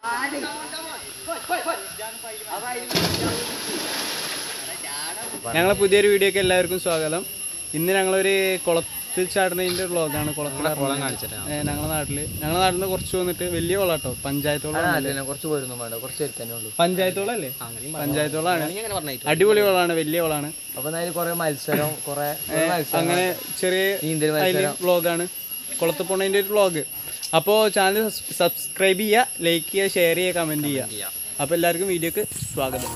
ഞങ്ങളെ പുതിയൊരു വീഡിയോക്ക് എല്ലാവർക്കും സ്വാഗതം ഇന്ന് ഞങ്ങളൊരു കുളത്തിൽ ചാടുന്നതിന്റെ വ്ളോഗാണ് കുളത്തിൽ കുളം കാണിച്ചിട്ട് ഞങ്ങളുടെ നാട്ടില് ഞങ്ങളുടെ നാട്ടിൽ നിന്ന് കുറച്ച് വന്നിട്ട് വലിയ കുളം കേട്ടോ പഞ്ചായത്തോളം കുറച്ച് പോരൊന്നും വേണ്ട കുറച്ച് എടുത്തന്നെ ഉള്ളൂ പഞ്ചായത്തോളം അല്ലേ പഞ്ചായത്തോളാണ് അടിപൊളി കുളമാണ് വലിയ കുളമാണ് അപ്പൊ അതിൽ കുറെ മത്സരം കുറെ അങ്ങനെ ചെറിയ നീന്തൽ അതിൽ വ്ളോഗാണ് കുളത്തിൽ പോണതിന്റെ ഒരു വ്ളോഗ് അപ്പോൾ ചാനൽ സബ്സ്ക്രൈബ് ചെയ്യുക ലൈക്ക് ചെയ്യുക ഷെയർ ചെയ്യുക കമന്റ് ചെയ്യുക അപ്പോൾ എല്ലാവർക്കും വീഡിയോക്ക് സ്വാഗതം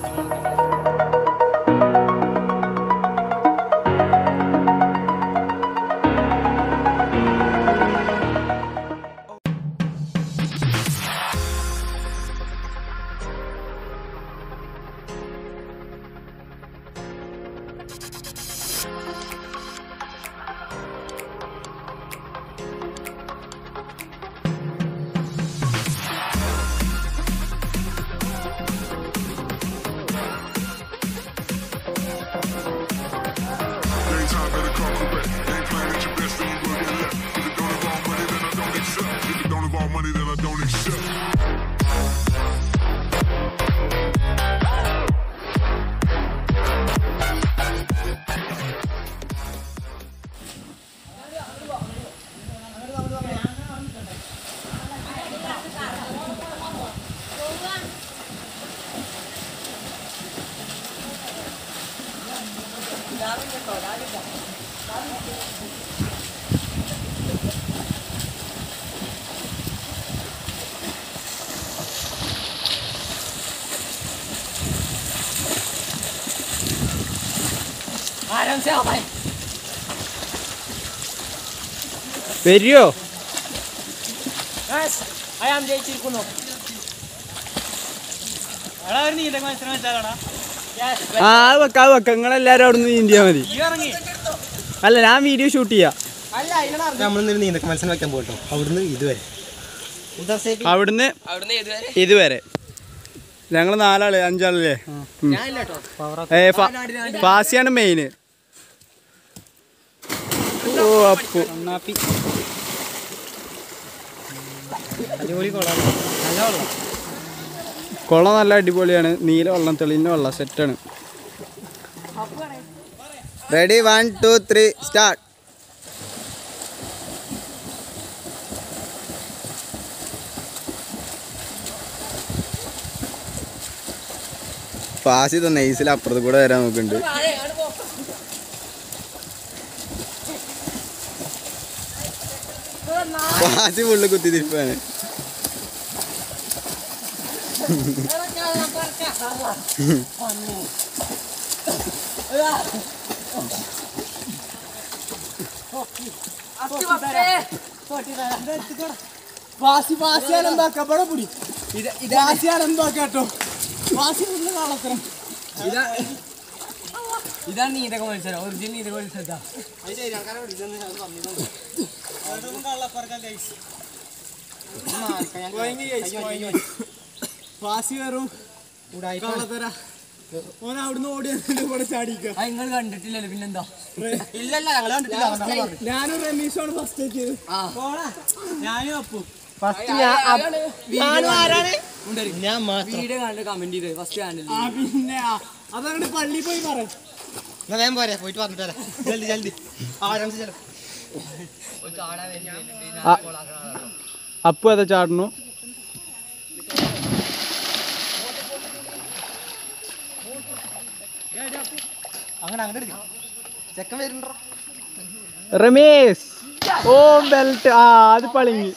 Daytime better come correct. Ain't playing at your best, then you will get left. If it don't involve money, then I don't accept. If it don't involve money, then I don't accept. വരുമോ അയാൾ ജയിച്ചിരിക്കുന്നു ആ അത് വെക്ക അത് വെക്ക നിങ്ങളെല്ലാരും അവിടെ നിന്ന് നീന്തിയാ മതി അല്ല ഞാൻ വീഡിയോ ഷൂട്ട് ചെയ്യാം നമ്മളിന്നൊരു നീന്തക്ക മത്സരം വെക്കാൻ പോയിട്ടോ അവിടുന്ന് ഇതുവരെ അവിടുന്ന് ഇതുവരെ ഞങ്ങൾ നാലാള് അഞ്ചാളല്ലേ ഉം. ഏ, ഫ- ഫാസിയാണ് മെയിന് ഓ അപ്പു കുളം നല്ല അടിപൊളിയാണ് നീല വെള്ളം തെളിഞ്ഞ വെള്ളം സെറ്റാണ് ready one two three start ഫാസി നൈസിൽ അപ്പുറത്ത് കൂടെ വരാൻ നോക്കുന്നുണ്ട് ഫാസി ഫുള്ള് കുത്തിത്തിരിപ്പാണ് വാസി വാസിയാണ് എന്താക്കാ ഇവിടെ പിടി വാസിയാണ് എന്താക്കാട്ടോ വാസി ഫുള്ള് കാണത്തരം ഇതാണ് നീന്തക മത്സരം ഒറിജിനൽ നീന്തക മത്സരം വാസി കയറും കള്ളത്തര ഓൻ അവിടുന്ന് ഓടി വന്നിട്ട് ഇവിടെ ചാടിക്ക അത് നിങ്ങൾ കണ്ടിട്ടില്ലല്ലോ പിന്നെന്താ ഇല്ലല്ല ഞങ്ങള് കണ്ടിട്ടില്ല ഞാനും റമീഷാണ് ഫസ്റ്റ് എത്തിയത് ഞാനും അപ്പു ഞാനും ആരാണ് ഞാൻ മാത്രം വീഡിയോ കണ്ട് കമന്റ് ചെയ്ത് ഫസ്റ്റ് ചാനലിൽ ആ പിന്നെ ആ, അതങ്ങട് പള്ളി പോയി പറ വേഗം പോരെ പോയിട്ട് പറഞ്ഞിട്ട് വരാം ജൽദി ജൽദി ആരാണ് ചെല്ലാം അപ്പു അതാ ചാടണു അങ്ങനെ അങ്ങനെ എടുക്കാം ചെക്കൻ വരുന്നുണ്ടോ റമേഷ് ഓ ബെൽറ്റ് ആ അത് പളിങ്ങി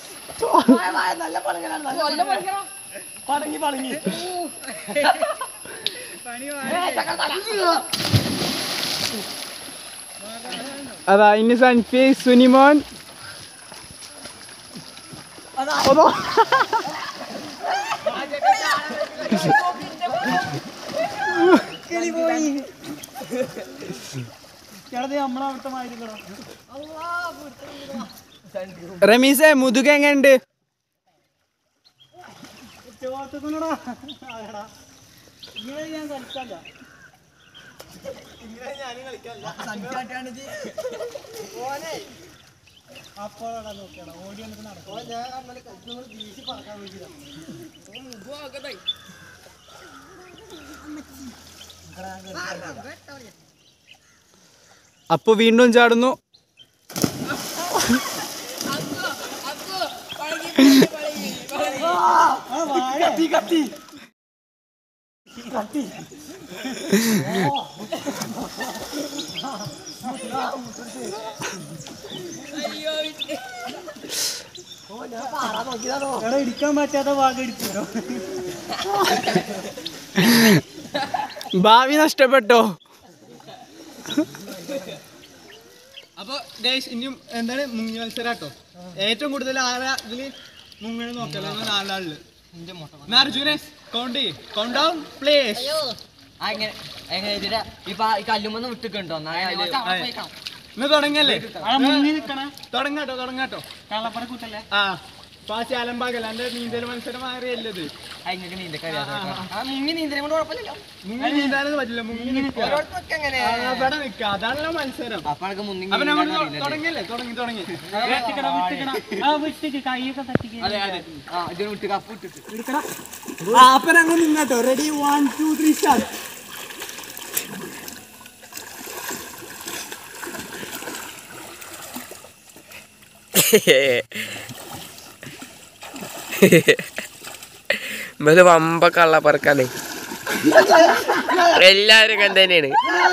പടങ്ങി പടങ്ങി അതാ ഇനി സൻഫി സുനിമോൻ അതോ നമ്മളവിടുത്തെ മായിരിക്കണം റമീസേ മുതുക എങ്ങനെയുണ്ട് ചോർത്തുക്കണടാ ആടാ ഇങ്ങനെ ഞാൻ കളിക്കല്ല ഇങ്ങനെ ഞാനും കളിക്കല്ല ഓനെ അപ്പോഴാണ് നോക്കിയാണ് ഓടി വന്നിട്ട് നടക്കും അപ്പൊ വീണ്ടും ചാടുന്നു കത്തി കത്തി എടാ ഇടിക്കാൻ പറ്റാത്ത ഭാഗം ഇടിച്ചോ ഭാവി നഷ്ടപ്പെട്ടോ അപ്പൊ ഗൈസ് ഇനിയും എന്താണ് മുങ്ങി മത്സരാട്ടോ ഏറ്റവും കൂടുതൽ ആരാ ഇതില് മുങ്ങണ നോക്കല്ലോ ഞങ്ങൾ നാലാളില് എന്നാ അർജുനെ കൗണ്ട് കൗണ്ട് ഡൗൺ പ്ലേസ് എങ്ങനെ എങ്ങനെ വെച്ചിട്ട് ഇപ്പൊ ഈ കല്ലുമെന്ന് വിട്ടിട്ടുണ്ടോ ഇന്ന് തുടങ്ങല്ലേ മുങ്ങി നിക്കണേ തുടങ്ങാട്ടോ തുടങ്ങാട്ടോ കള്ളപ്പറ കൂട്ടല്ലേ ആ പാസ് ആലമ്പാകല്ല എന്റെ നീന്തൽ മത്സരം മാറിയല്ലത് അതിങ്ങൾക്ക് നീന്തക്കറിയാ മുങ്ങി നീന്തലും കൊണ്ട് കുഴപ്പമില്ലല്ലോ മുങ്ങി നീന്താനൊന്നും പറ്റില്ല മുങ്ങി നിൽക്കുക ഓരോരുത്തർക്ക് എങ്ങനെ അവിടെ നിൽക്കുക അതാണല്ലോ മത്സരം അപ്പൊ എനിക്ക് മുങ്ങി അപ്പൊ നമ്മൾ നീന്താൻ അറിയില്ലല്ലേ? തുടങ്ങിയല്ലേ തുടങ്ങി തുടങ്ങി വിട്ടിക്കണ വിട്ടിക്കണ ആ വിട്ടിക്ക് കൈയൊക്കെ തട്ടിക്ക് അതെ അതെ ആ ഇതിന് വിട്ട് കപ്പ് ഇട്ടിട്ട് ആ അപ്പൊ ഞങ്ങൾ നിങ്ങട്ടോ ready one two three start ഇത് വമ്പ കള്ളപ്പറക്കാണ് എല്ലാരും ഇങ്ങനെ തന്നെയാണ്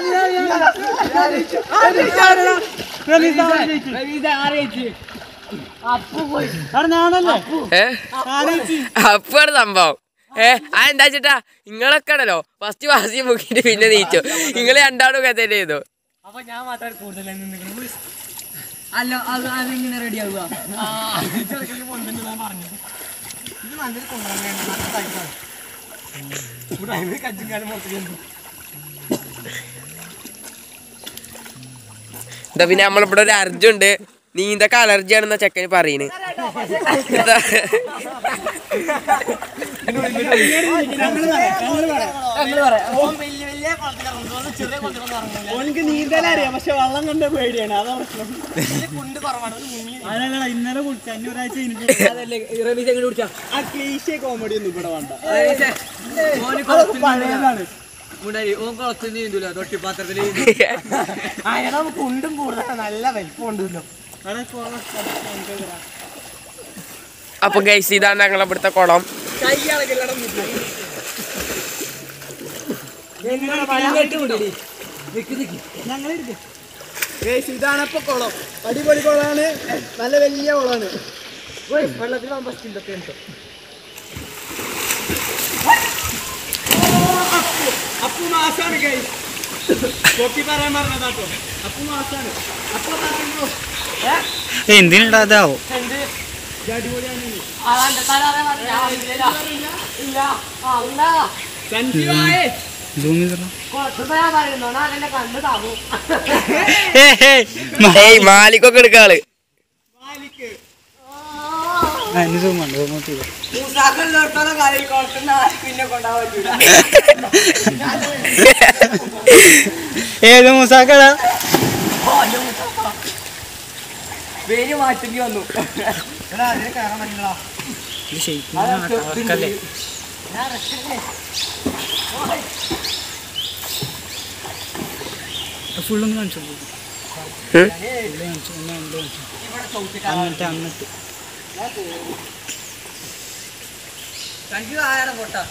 ഞാനല്ലേ ഏ അപ്പാണ് സംഭവം ഏ ആ എന്താ ചേട്ടാ നിങ്ങളൊക്കെ ആണല്ലോ ഫസ്റ്റ് വാസി മുക്കിട്ട് പിന്നെ നീച്ചു നിങ്ങൾ രണ്ടാളും ഇങ്ങനെ തന്നെ ചെയ്തു അപ്പൊ ഞാൻ മാത്രം കൂടുതൽ അല്ല അത് അതെങ്ങനെ റെഡി ആവുക എന്താ പിന്നെ നമ്മളിവിടെ ഒരു അർജുണ്ട് നീന്തൊക്കെ അലർജിയാണെന്ന ചെക്കന് പറയുന്നത് ഓനിക്ക് നീന്തൽ അറിയാം പക്ഷെ വെള്ളം കണ്ട പേടിയാണ് അതാ പ്രശ്നം അതല്ല ഇന്നലെ കുടിച്ച അഞ്ഞ ഒരാഴ്ച കഴിഞ്ഞിട്ട് ആ ക്ലീശ കോമഡി ഒന്നും ഇവിടെ വേണ്ട അത് പഴയതാണ് ഓൻ കുളത്തിൽ നീന്തൂല തൊട്ടിപ്പാത്രത്തിൽ അയാൾ കുണ്ടും കൂടുതലാണ് നല്ല വലിപ്പം ഉണ്ടല്ലോ അവിടെ കുറെ സ്ഥലത്ത് നമുക്ക് വരാം. അപ്പൊ ഗൈസ് ഇതാണ് ഞങ്ങളെ ഇവിടുത്തെ കുളം ഗൈസ് ഇതാണ് ഇപ്പൊ കുളം അടിപൊളി കുളമാണ് നല്ല വലിയ കുളമാണ് അപ്പു മാസാണ് ഗൈസ് പൊക്കി പറയാൻ പറഞ്ഞതാട്ടോ അപ്പു മാസാണ് അപ്പൊ എന്തിനുണ്ടാതാവോ സഞ്ജീവായേ ഏയ് മാലിക്കൊക്കെ എടുക്കാള് പിന്നെ കൊണ്ടാവാൻ പറ്റൂല ഏത് മൂസാക്കടാ പേര് മാറ്റേണ്ടി വന്നു ഫുള്ളൊന്ന് കാണിച്ചു ഉം? അങ്ങനത്തെ അങ്ങനത്തെ കഞ്ചു ആയാലും പൊട്ടാ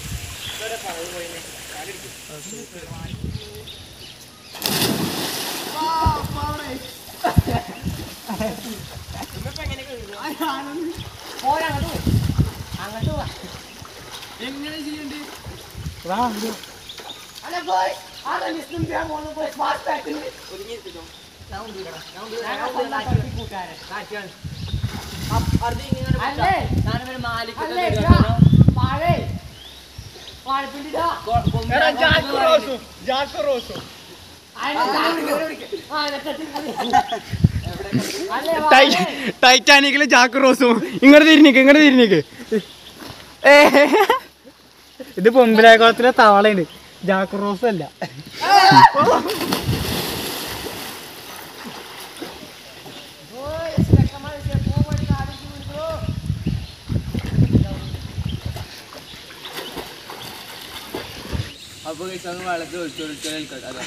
ടൈറ്റാനിക്കിലെ ജാക്ക് റോസും ഇങ്ങോട്ട് തിരിഞ്ഞിക്ക് ഇങ്ങോട്ട് തിരിഞ്ഞിക്ക് ഇത് പൊമ്പിലാകുളത്തിലെ തവളയുണ്ട് ജാക്രോസ് അല്ല അപ്പൊ കഴിച്ചാൽ ഒന്ന് വെള്ളത്തിൽ ഒഴിച്ചു ഒഴിച്ചു കളിക്കട്ടെ അതെ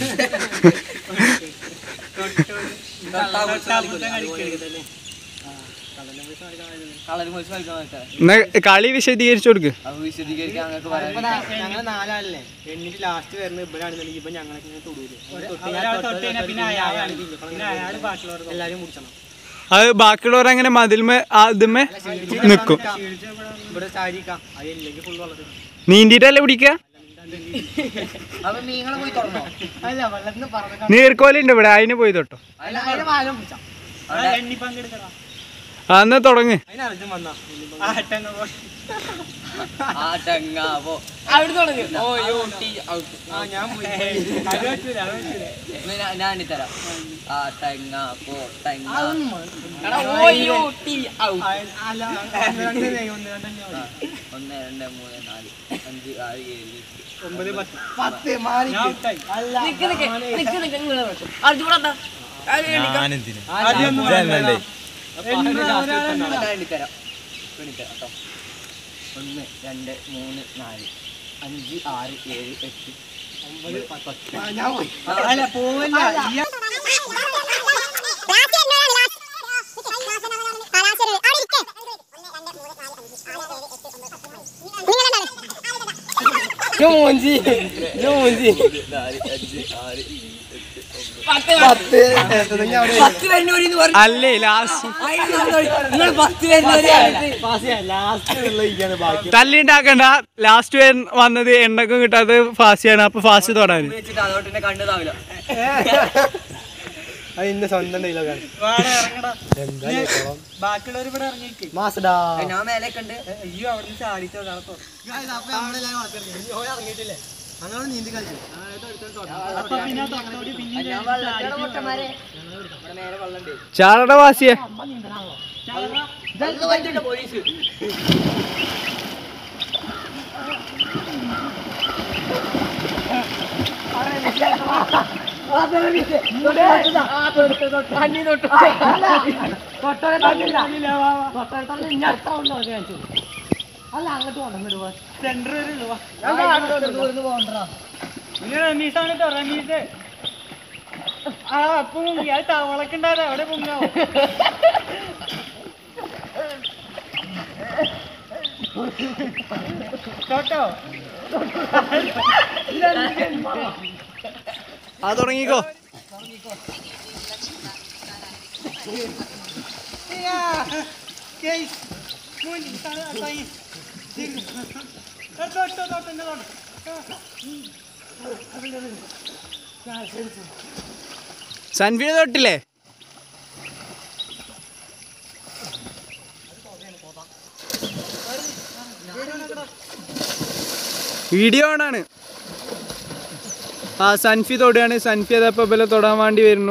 കളർ മത്സരം കളിക്കാൻ പറ്റാ എന്നാ കളി വിശദീകരിച്ചു കൊടുക്ക് അപ്പൊ വിശദീകരിക്കാൻ അങ്ങക്ക് പറയാം ഞങ്ങൾ നാലാളല്ലേ എന്നിട്ട് ലാസ്റ്റ് വരുന്ന ഇവരാണെന്നുണ്ടെങ്കിൽ ഇപ്പൊ ഞങ്ങളൊക്കെ ഇങ്ങനെ തൊടൂല് എല്ലാരും കുടിച്ചണം അത് ബാക്കിയുള്ളവർ അങ്ങനെ മതിൽമേ അതുമേ നിക്കും ഇവിടെ ചാരിക്കാം അത് ഇല്ലെങ്കിൽ ഫുൾ വെള്ളത്തിൽ നീന്തിട്ടല്ലേ പിടിക്കുക അപ്പൊ മീങ്ങളെ പോയി തുറന്നോ അല്ല വെള്ളത്തിന് പറഞ്ഞ നീർക്കോലുണ്ട് ഇവിടെ അതിന് പോയി തൊട്ടോ അതിന് വാലം പിടിച്ചാ എണ്ണി പങ്കെടുക്കണം ആ, എന്നാ തുടങ്ങ് അതിന് അർജുൻ വന്നാ ആട്ടങ്ങ പോ ആ തെങ്ങ പോ അവിടെ തുടങ്ങി ഓ യോ ടി ഔട്ട് ആ ഞാൻ പോയി അത് പറ്റൂല അത് പറ്റൂല എന്നാ ഞാൻ- ഞാൻ എണ്ണിത്തരാം ആ തെങ്ങ പോ തെങ്ങ എടാ, ഓ യോ ടി ഔട്ട് അല്ല ഒന്ന് രണ്ട് നെയ്, ഒന്ന് രണ്ട് തന്നെ മതി. ഒന്ന് രണ്ട് മൂന്ന് നാല് അഞ്ച് ആറ് ഏഴ് എട്ട് ഒമ്പത് പത്ത് പത്ത് മാറി ഞാൻ ഔട്ടായി അല്ല ഞാൻ എണ്ണിത്തരാം എണ്ണിത്തരാം കേട്ടോ ഒന്ന് രണ്ട് മൂന്ന് നാല് അഞ്ച് ആറ് ഏഴ് എട്ട് ഒമ്പത് പത്ത് ഞാൻ പോയി അല്ല പോവല്ല ഈ നാല് അഞ്ച് ആറ് പത്ത് എട്ട് അല്ലേ ലാസ്റ്റ് ലാസ്റ്റ് ഉള്ള ഇരിക്കാണ് ബാക്കി തല്ലി ഉണ്ടാക്കണ്ട ലാസ്റ്റ് വന്നത് എണ്ണക്കും കിട്ടാത്തത് ഫാസിയാണ് അപ്പൊ ഫാസ്റ്റ് തൊടാൻ വെച്ചിട്ട് അതോട്ട് എന്നെ കണ്ടു താവില്ല അത് ഇന്ന് സ്വന്തം ഡയലോഗാണ് വാടെ ഇറങ്ങടാ ബാക്കിയുള്ളവർ ഇവിടെ ഇറങ്ങിക്ക് മാസടാ ഞാൻ മേലെ കണ്ട് അയ്യോ അവിടുന്ന് ചാടിച്ചോ നടത്തോ ഇറങ്ങിയിട്ടില്ലേ അങ്ങനെ നീന്തി കളിച്ചു അപ്പൊ പിന്നെ ആ തൊട്ടോടി പിന്നെ ഞാൻ വെള്ളത്തിലാണ് പൊട്ടന്മാരെ ഇവിടെ മേലെ വെള്ളണ്ട് ചാടട വാസിയെ വെള്ളം പറ്റില്ല പോലീസ് സെന്റർ നിങ്ങൾ റമീസാണ് കേട്ടോ റമീസ് ആ അപ്പൊ മുങ്ങി അത് തവളൊക്കെ ഉണ്ടായത് അവിടെ മുങ്ങാവോ കേട്ടോ ആ തുടങ്ങിക്കോ സൻഫിനെ തൊട്ടില്ലേ വീഡിയോ ഓണാണ് ആ സൻഫി തൊടുകയാണ് സൻഫി അതപ്പോ ഇവലെ തൊടാൻ വേണ്ടി വരുന്നു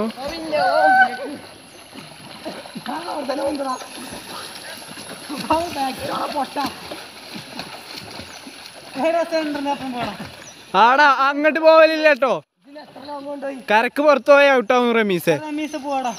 സെന്ററിനൊപ്പം പോണം ആടാ അങ്ങോട്ട് പോവലില്ല കേട്ടോ കരക്ക് പുറത്തു പോയ ഔട്ടാവും റമീസെ റമീസ് പോടാ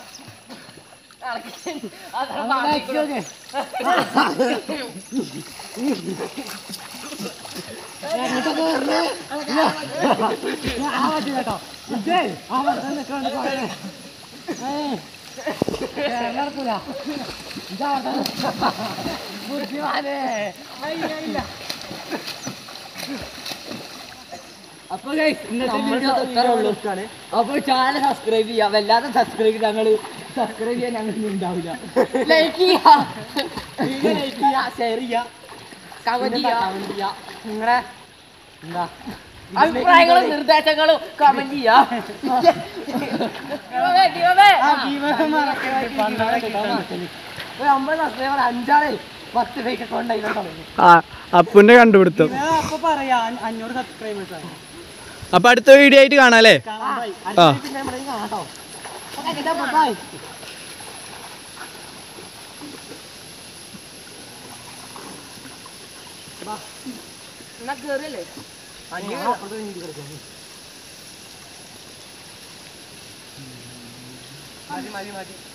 അപ്പൊ guys, ഇന്നത്തെ വീഡിയോ ഇത്രേ ഉള്ളൂ അപ്പൊ ചാനൽ സബ്സ്ക്രൈബ് ചെയ്യാം വല്ലാതെ സബ്സ്ക്രൈബ് ഞങ്ങൾ സബ്സ്ക്രൈബ് ചെയ്യാൻ ഞങ്ങൾ ഉണ്ടാവില്ല ലൈക്ക് ചെയ്യാ ലൈക്ക് ചെയ്യാ ഷെയർ ചെയ്യാ കമന്റ് ചെയ്യാ നിങ്ങളെ എന്താ അഭിപ്രായങ്ങളും നിർദ്ദേശങ്ങളും കമന്റ് ചെയ്യാ ഒരു അമ്പത് സബ്സ്ക്രൈബർ അഞ്ചാളെ പത്ത് ഫേക്ക് അക്കൗണ്ട് അതിനെ തുടങ്ങി ആ അപ്പുന്റെ കണ്ടുപിടുത്തം ഞാൻ അപ്പൊ പറയാ അ- അഞ്ഞൂറ് സബ്സ്ക്രൈബേഴ്സ് ആണ് അപ്പൊ അടുത്ത വീഡിയോ ആയിട്ട് കാണാല്ലേ ആ പിന്നെ നമ്മുടെ കാണാട്ടോ ബൈ എന്നാ കേറിയല്ലേ മതി മതി മതി